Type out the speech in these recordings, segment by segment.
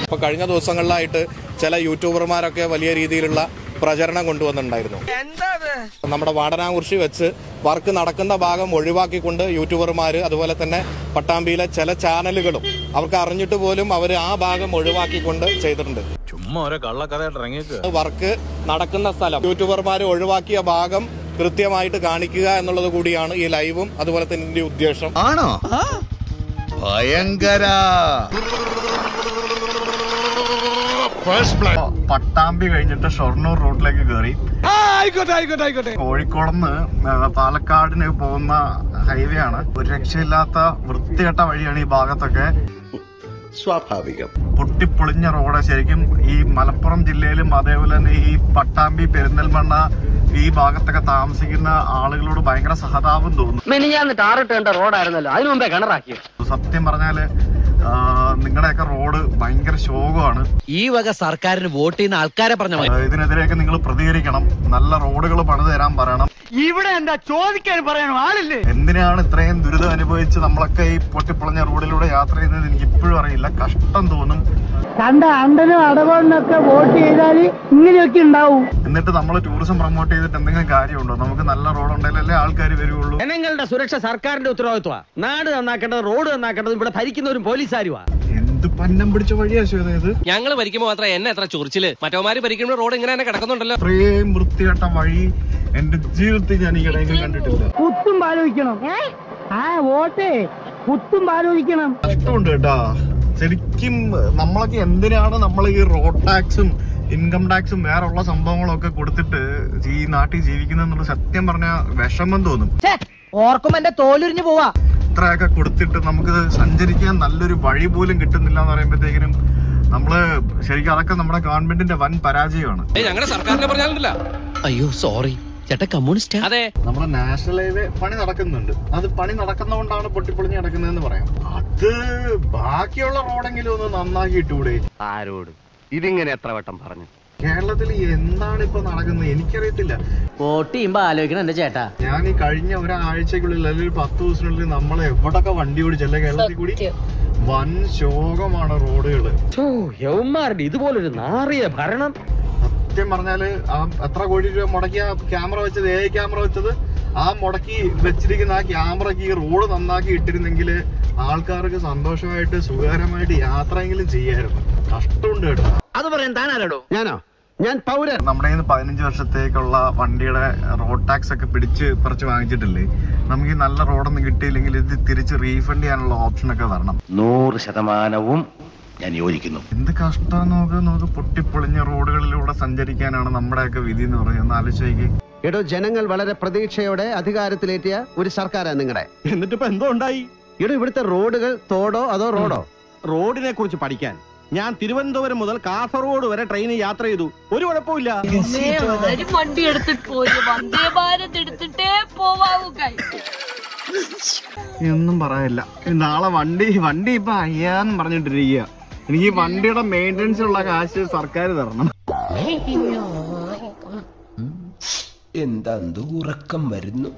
ഇപ്പൊ കഴിഞ്ഞ ദിവസങ്ങളിലായിട്ട് ചില യൂട്യൂബർമാരൊക്കെ വലിയ രീതിയിലുള്ള പ്രചരണം കൊണ്ടുവന്നിട്ടുണ്ടായിരുന്നു നമ്മുടെ വാടനാകുറിശി വെച്ച് വർക്ക് നടക്കുന്ന ഭാഗം ഒഴിവാക്കിക്കൊണ്ട് യൂട്യൂബർമാർ അതുപോലെ തന്നെ പട്ടാമ്പിയിലെ ചില ചാനലുകളും അവർക്ക് അറിഞ്ഞിട്ട് പോലും അവർ ആ ഭാഗം ഒഴിവാക്കിക്കൊണ്ട് ചെയ്തിട്ടുണ്ട് ചുമ്മാ ഓരോ കള്ളക്കഥയായിട്ട് ഇറങ്ങിയേക്ക് വർക്ക് നടക്കുന്ന സ്ഥലം യൂട്യൂബർമാർ ഒഴിവാക്കിയ ഭാഗം കൃത്യമായിട്ട് കാണിക്കുക എന്നുള്ളത് കൂടിയാണ് ഈ ലൈവും അതുപോലെ തന്നെ ഇതിന്റെ ഉദ്ദേശം ആണോ ഭയങ്കര പട്ടാമ്പി കഴിഞ്ഞിട്ട് ഷൊർണൂർ റൂട്ടിലേക്ക് കയറി കോഴിക്കോടുന്ന് പാലക്കാടിന് പോകുന്ന ഹൈവേ ആണ് ഒരു രക്ഷയില്ലാത്ത വൃത്തികെട്ട വഴിയാണ് ഈ ഭാഗത്തൊക്കെ സ്വാഭാവികം പൊട്ടിപ്പൊളിഞ്ഞ റോഡ് ശരിക്കും ഈ മലപ്പുറം ജില്ലയിലും അതേപോലെ തന്നെ ഈ പട്ടാമ്പി പെരിന്തൽമണ്ണ ഈ ഭാഗത്തൊക്കെ താമസിക്കുന്ന ആളുകളോട് ഭയങ്കര സഹതാപം തോന്നും മെനിഞ്ഞാന്ന് ടാറിട്ടേണ്ട റോഡായിരുന്നല്ലോ അതിനു മുമ്പേ കിണറാക്കിയോ സത്യം പറഞ്ഞാല് ആ, നിങ്ങളുടെയൊക്കെ റോഡ് ഭയങ്കര ശോകമാണ് ഈ വക സർക്കാരിന് വോട്ട് ചെയ്യുന്ന ആൾക്കാരെ പറഞ്ഞ ആ, ഇതിനെതിരെയൊക്കെ നിങ്ങൾ പ്രതികരിക്കണം നല്ല റോഡുകൾ പണിത് തരാൻ പറയണം ഇവിടെ എന്താ ചോദിക്കാൻ പറയാനും ആളില്ലേ എന്തിനാണ് ഇത്രയും ദുരിതം അനുഭവിച്ച് നമ്മളൊക്കെ ഈ പൊട്ടിപ്പൊളഞ്ഞ റോഡിലൂടെ യാത്ര ചെയ്യുന്നത് എനിക്ക് ഇപ്പോഴും അറിയില്ല കഷ്ടം തോന്നും കണ്ട അണ്ടനും അടവണ്ണൊക്കെ വോട്ട് ചെയ്താൽ ഇങ്ങനെയൊക്കെ ഉണ്ടാവും എന്നിട്ട് നമ്മൾ ടൂറിസം പ്രൊമോട്ട് ചെയ്തിട്ട് എന്തെങ്കിലും കാര്യമുണ്ടോ നമുക്ക് നല്ല റോഡ് ഉണ്ടെങ്കിലല്ലേ ആൾക്കാർ വരുവുള്ളൂ ജനങ്ങളുടെ സുരക്ഷ സർക്കാരിന്റെ ഉത്തരവാദിത്വമാണ് നാട് നന്നാക്കേണ്ടത് റോഡ് നന്നാക്കേണ്ടത് ഇവിടെ ഭരിക്കുന്നവരും പോലീസുകാരുമാ എന്ത് പന്നം പിടിച്ച വഴിയാ ശ്വേത ഇത് ഞങ്ങൾ ഭരിക്കുമ്പോൾ മാത്രം എന്നെ എത്ര ചൊറിച്ചില് മറ്റവന്മാര് ഭരിക്കുമ്പോൾ റോഡ് ഇങ്ങനെ തന്നെ കിടക്കുന്നുണ്ടല്ലോ ഇത്രയും വൃത്തികെട്ട വഴി എന്റെ ജീവിതത്തിൽ ഞാൻ ഈ ഇടയെങ്കിലും കണ്ടിട്ടില്ല കുത്തും പാലോചിക്കണം ആ വോട്ടേ കുത്തും പാലോചിക്കണം കഷ്ടമുണ്ട് കേട്ടാ ശരിക്കും നമ്മളൊക്കെ എന്തിനാണ് നമ്മൾ ഈ റോഡ് ടാക്സും ഇൻകം ടാക്സും വേറുള്ള സംഭവങ്ങളൊക്കെ കൊടുത്തിട്ട് ഈ നാട്ടിൽ ജീവിക്കുന്നുള്ള സത്യം പറഞ്ഞ വിഷമം തോന്നും ഓർക്കുമ്പോ എന്റെ തോലുരിഞ്ഞു പോവാ ഇത്രയൊക്കെ കൊടുത്തിട്ട് നമുക്ക് സഞ്ചരിക്കാൻ നല്ലൊരു വഴി പോലും കിട്ടുന്നില്ല എന്ന് പറയുമ്പോഴത്തേക്കിനും നമ്മള് ശരിക്കും അതൊക്കെ നമ്മുടെ ഗവൺമെന്റിന്റെ വൻ പരാജയമാണ് ഏയ് ഞങ്ങളുടെ സർക്കാരിനെ പറഞ്ഞാലുണ്ടല്ല അയ്യോ സോറി ചേട്ടാ കമ്മ്യൂണിസ്റ്റ് അതെ നമ്മുടെ നാഷണൽ ഹൈവേ പണി നടക്കുന്നുണ്ട് അത് പണി നടക്കുന്നതുകൊണ്ടാണ് പൊട്ടിപ്പൊളിഞ്ഞ് കിടക്കുന്നതെന്ന് പറയാം അത് ബാക്കിയുള്ള റോഡെങ്കിലും ഒന്ന് നന്നാക്കി ഇട്ടുകൂടെ ആരോട് ഇതിങ്ങനെ എത്ര വട്ടം പറഞ്ഞു കേരളത്തിൽ എന്താണ് ഇപ്പൊ നടക്കുന്നത് എനിക്കറിയത്തില്ല വോട്ട് ചെയ്യുമ്പോ ആലോചിക്കണം എന്റെ ചേട്ടാ ഞാൻ ഈ കഴിഞ്ഞ ഒരാഴ്ചക്കുള്ളിൽ അല്ലെങ്കിൽ ഒരു പത്ത് ദിവസത്തിനുള്ളിൽ നമ്മൾ എവിടൊക്കെ വണ്ടി ഓടിച്ചല്ലേ കേരളത്തിൽ കൂടി വൻ ശോകമാണ് റോഡുകള് യവന്മാരുടെ ഇതുപോലൊരു നാറിയ ഭരണം സത്യം പറഞ്ഞാല് ആ എത്ര കോടി രൂപ മുടക്കിയ ക്യാമറ വെച്ചത് എ ക്യാമറ വെച്ചത് ആ മുടക്കി വെച്ചിരിക്കുന്ന ആ ക്യാമറക്ക് ഈ റോഡ് നന്നാക്കി ഇട്ടിരുന്നെങ്കിൽ ആൾക്കാർക്ക് സന്തോഷമായിട്ട് സുഖകരമായിട്ട് യാത്രയെങ്കിലും ചെയ്യായിരുന്നു കഷ്ടമുണ്ട് കേട്ടോ അത് പറയാൻ താനാരോടോ ഞാനോ ഞാൻ പൗരൻ നമ്മുടെ കയ്യിൽ നിന്ന് പതിനഞ്ച് വർഷത്തേക്കുള്ള വണ്ടിയുടെ റോഡ് ടാക്സ് ഒക്കെ പിടിച്ച് പറിച്ച് വാങ്ങിച്ചിട്ടില്ലേ നമുക്ക് ഈ നല്ല റോഡൊന്നും കിട്ടിയില്ലെങ്കിൽ ഇത് തിരിച്ച് റീഫണ്ട് ചെയ്യാനുള്ള ഓപ്ഷൻ ഒക്കെ വരണം നൂറ് ശതമാനവും ഞാൻ യോജിക്കുന്നു എന്ത് കഷ്ടം നോക്ക് നമുക്ക് പൊട്ടിപ്പൊളിഞ്ഞ റോഡുകളിലൂടെ സഞ്ചരിക്കാനാണ് നമ്മുടെയൊക്കെ വിധി എന്ന് പറയുന്നത് ഒന്ന് ആലോചിക്ക് എടോ ജനങ്ങൾ വളരെ പ്രതീക്ഷയോടെ അധികാരത്തിലേറ്റിയ ഒരു സർക്കാരാണ് നിങ്ങളുടെ എന്നിട്ട് ഇപ്പൊ എന്തോ ഉണ്ടായി എടോ ഇവിടുത്തെ റോഡുകൾ തോടോ അതോ റോഡോ റോഡിനെ കുറിച്ച് പഠിക്കാൻ ഞാൻ തിരുവനന്തപുരം മുതൽ കാസർഗോഡ് വരെ ട്രെയിനിൽ യാത്ര ചെയ്തു ഒരു കുഴപ്പമില്ല ആരും വണ്ടി എടുത്തിട്ട് പോയി വന്ദേ ഭാരത് എടുത്തിട്ടേ പോവാവൂ കൈ ഒന്നും പറയാനില്ല നാളെ വണ്ടി വണ്ടി ഇപ്പൊ അയ്യാന്ന് പറഞ്ഞിട്ടിരിക്കുക എനിക്ക് ഈ വണ്ടിയുടെ മെയിൻ്റെനൻസ് ഉള്ള കാശ് സർക്കാർ തരണം എന്താ ഉറക്കം വരുന്നു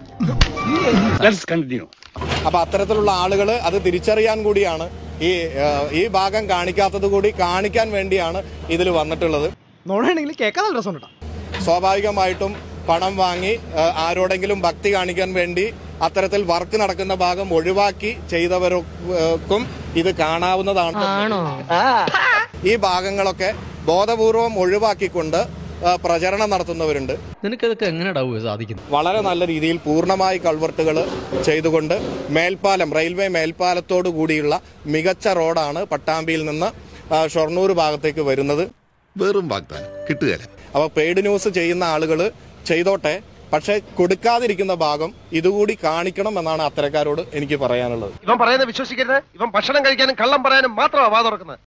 അപ്പൊ അത്തരത്തിലുള്ള ആളുകൾ അത് തിരിച്ചറിയാൻ കൂടിയാണ് ഈ ആ, ഈ ഭാഗം കാണിക്കാത്തത് കൂടി കാണിക്കാൻ വേണ്ടിയാണ് ഇതിൽ വന്നിട്ടുള്ളത് നോടാണെങ്കിൽ കേൾക്കാൻ നല്ല രസം സ്വാഭാവികമായിട്ടും പണം വാങ്ങി ആ, ആരോടെങ്കിലും ഭക്തി കാണിക്കാൻ വേണ്ടി അത്തരത്തിൽ വർക്ക് നടക്കുന്ന ഭാഗം ഒഴിവാക്കി ചെയ്തവർക്കും ഇത് കാണാവുന്നതാണ് ഈ ഭാഗങ്ങളൊക്കെ ബോധപൂർവം ഒഴിവാക്കിക്കൊണ്ട് ആ, പ്രചരണം നടത്തുന്നവരുണ്ട് നിനക്കതൊക്കെ എങ്ങനെയാ സാധിക്കുന്നത് വളരെ നല്ല രീതിയിൽ പൂർണ്ണമായി കൾവർട്ടുകൾ ചെയ്തുകൊണ്ട് മേൽപ്പാലം റെയിൽവേ മേൽപ്പാലത്തോടു കൂടിയുള്ള മികച്ച റോഡാണ് പട്ടാമ്പിയിൽ നിന്ന് ആ, ഷൊർണൂർ ഭാഗത്തേക്ക് വരുന്നത് വെറും വാഗ്ദാനം കിട്ടുകയില്ല അപ്പോൾ പെയ്ഡ് ന്യൂസ് ചെയ്യുന്ന ആളുകൾ ചെയ്തോട്ടെ പക്ഷെ കൊടുക്കാതിരിക്കുന്ന ഭാഗം ഇതുകൂടി കാണിക്കണം എന്നാണ് അത്തരക്കാരോട് എനിക്ക് പറയാനുള്ളത് ഇവൻ പറയുന്നത് വിശ്വസിക്കരുത് ഇവൻ ഭക്ഷണം കഴിക്കാനും കള്ളം പറയാനും മാത്രമാണ് വാ തുറക്കുന്നത്